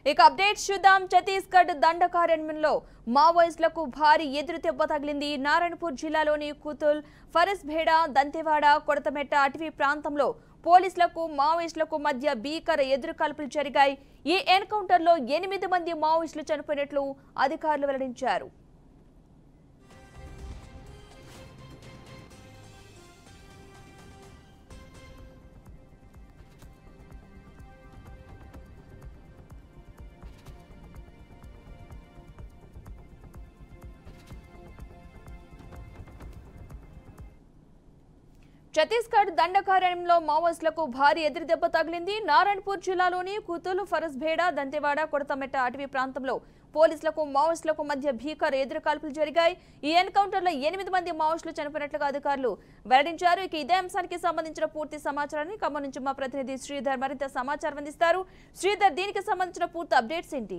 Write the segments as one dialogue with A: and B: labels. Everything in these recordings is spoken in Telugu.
A: ఇక అప్డేట్స్ చూద్దాం ఛత్తీస్గఢ్ దండకారణ్యంలో మావోయిస్టులకు భారీ ఎదురు దెబ్బ తగిలింది నారాయణపూర్ జిల్లాలోని కుతుల్ ఫరస్భేడ దంతెవాడ కొడతమెట్ట అటవీ ప్రాంతంలో పోలీసులకు మావోయిస్టులకు మధ్య భీకర ఎదురుకాల్పులు జరిగాయి ఈ ఎన్కౌంటర్లో ఎనిమిది మంది మావోయిస్టులు చనిపోయినట్లు అధికారులు వెల్లడించారు ఛత్తీస్గఢ్ దండకారణ్యంలో మావోయిస్టులకు భారీ ఎదురుదెబ్బ తగిలింది నారాయణపూర్ జిల్లాలోని కుతులు ఫరస్భేడ దంతెవాడ కొడతమెట్ట అటవీ ప్రాంతంలో పోలీసులకు మావోయిస్టులకు మధ్య భీకర ఎదురుకాల్పులు జరిగాయి ఈ ఎన్కౌంటర్లో ఎనిమిది మంది మావోయిస్టులు చనిపోయినట్లుగా అధికారులు వెల్లడించారు ఇక ఇదే అంశానికి సంబంధించిన పూర్తి సమాచారాన్ని ఖమ్మం నుంచి మా ప్రతినిధి శ్రీధర్ మరింత సమాచారం అందిస్తారు శ్రీధర్ దీనికి సంబంధించిన పూర్తి అప్డేట్స్ ఏంటి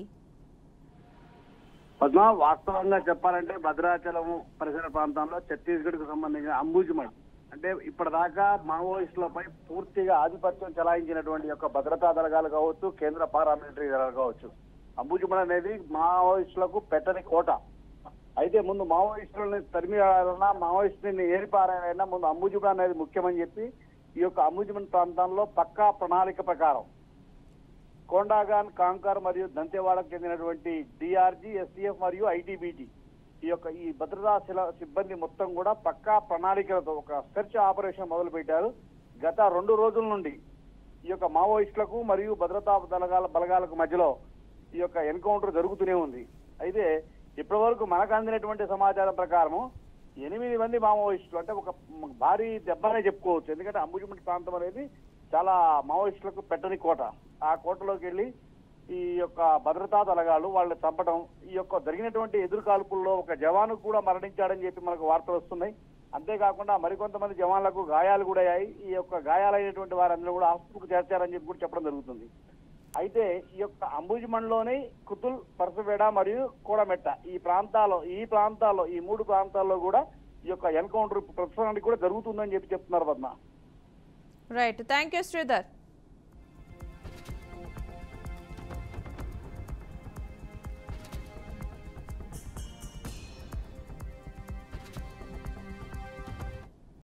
B: పద్మ వాస్తవంగా చెప్పాలంటే భద్రాచలం పరిసర ప్రాంతంలో ఛత్తీస్గఢ్ కు సంబంధించిన అంబుజ్మణ్ అంటే ఇప్పటిదాకా మావోయిస్టులపై పూర్తిగా ఆధిపత్యం చెలాయించినటువంటి యొక్క భద్రతా దళాలు కావచ్చు కేంద్ర పారామిలిటరీ దళాలు కావచ్చు అంబుజ్మణ్ అనేది మావోయిస్టులకు పెట్టని కోట అయితే ముందు మావోయిస్టులని తరిమియాలన్నా మావోయిస్టుని ఏరిపారాలన్నా ముందు అంబుజ్మణ్ అనేది ముఖ్యమని చెప్పి ఈ యొక్క అంబుజ్మణ్ ప్రాంతంలో పక్కా ప్రణాళిక ప్రకారం కోండాగాన్ కాంకర్ మరియు దంతెవాడకు చెందినటువంటి డిఆర్జీ ఎస్టీఎఫ్ మరియు ఐటీబీటీ ఈ యొక్క ఈ భద్రతా శిల- సిబ్బంది మొత్తం కూడా పక్కా ప్రణాళికలతో ఒక సెర్చ్ ఆపరేషన్ మొదలు పెట్టారు గత రెండు రోజుల నుండి ఈ యొక్క మావోయిస్టులకు మరియు భద్రతా బలగాల బలగాలకు మధ్యలో ఈ యొక్క ఎన్కౌంటర్ జరుగుతూనే ఉంది అయితే ఇప్పటి వరకు మనకు అందినటువంటి సమాచారం ప్రకారము ఎనిమిది మంది మావోయిస్టులు అంటే ఒక మ- భారీ దెబ్బనే చెప్పుకోవచ్చు ఎందుకంటే అంబుజుమంటి ప్రాంతం అనేది చాలా మావోయిస్టులకు పెట్టని కోట ఆ కోటలోకి వెళ్ళి ఈ యొక్క భద్రతా దళగాలు వాళ్ళని చంపడం ఈ యొక్క జరిగినటువంటి ఎదురు కాల్పుల్లో ఒక జవాను కూడా మరణించాడని చెప్పి మనకు వార్తలు వస్తున్నాయి అంతేకాకుండా మరికొంతమంది జవాన్లకు గాయాలు కూడా అయ్యాయి ఈ యొక్క గాయాలైనటువంటి వారందరూ కూడా హాస్పిటల్కు చేర్చారని చెప్పి కూడా చెప్పడం జరుగుతుంది అయితే ఈ యొక్క అంబుజ్మండ్లోని కుతుల్ పరసవేడ మరియు కోడమెట్ట ఈ ప్రాంతాల్లో ఈ ప్రాంతాల్లో ఈ మూడు ప్రాంతాల్లో కూడా ఈ యొక్క ఎన్కౌంటర్ ప్రస్తుతానికి కూడా జరుగుతుందని చెప్పి చెప్తున్నారు Padma
A: right thank you Sridhar